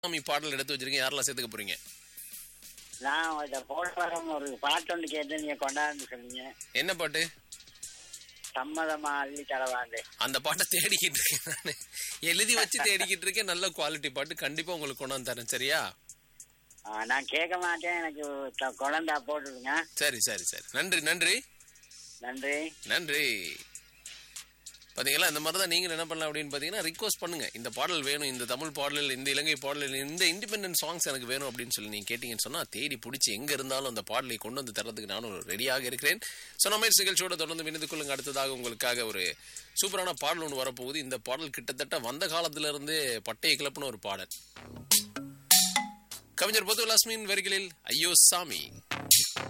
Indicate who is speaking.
Speaker 1: சாமி பாடல் எடுத்து வச்சிருக்கீங்க யாரெல்லாம் சேர்த்துக்க போறீங்க
Speaker 2: நான் இதை போடுறோம் ஒரு பாட்டு ஒன்று கேட்டு நீங்க கொண்டாந்து சொன்னீங்க
Speaker 1: என்ன பாட்டு
Speaker 2: சம்மதமா அள்ளி தரவாண்டு
Speaker 1: அந்த பாட்டை தேடிக்கிட்டு இருக்கேன் நானு. எழுதி வச்சு தேடிக்கிட்டு இருக்கேன் நல்ல குவாலிட்டி பாட்டு கண்டிப்பா உங்களுக்கு கொண்டாந்து தரேன் சரியா
Speaker 2: ஆ, நான் கேட்க மாட்டேன் எனக்கு த- குழந்தா போட்டுருங்க
Speaker 1: சரி சரி சரி நன்றி நன்றி
Speaker 2: நன்றி
Speaker 1: நன்றி பாத்தீங்களா இந்த மாதிரி தான் நீங்கள் என்ன பண்ணலாம் அப்படின்னு பார்த்தீங்கன்னா ரிக்வஸ்ட் பண்ணுங்க இந்த பாடல் வேணும் இந்த தமிழ் பாடல் இந்த இலங்கை பாடல் இந்த இண்டிபெண்டன்ட் சாங்ஸ் எனக்கு வேணும் அப்படின்னு சொல்லி நீங்கள் கேட்டீங்கன்னு சொன்னால் தேடி பிடிச்சி எங்கே இருந்தாலும் அந்த பாடலை கொண்டு வந்து தரதுக்கு நானும் ரெடியாக இருக்கிறேன் சொன்ன மாதிரி நிகழ்ச்சியோட தொடர்ந்து வினது கொள்ளுங்க அடுத்ததாக உங்களுக்காக ஒரு சூப்பரான பாடல் ஒன்று வரப்போகுது இந்த பாடல் கிட்டத்தட்ட வந்த காலத்துல இருந்து பட்டையை கிளப்புன ஒரு பாடல் கவிஞர் பொதுவலாஸ்மின் வரிகளில் ஐயோ சாமி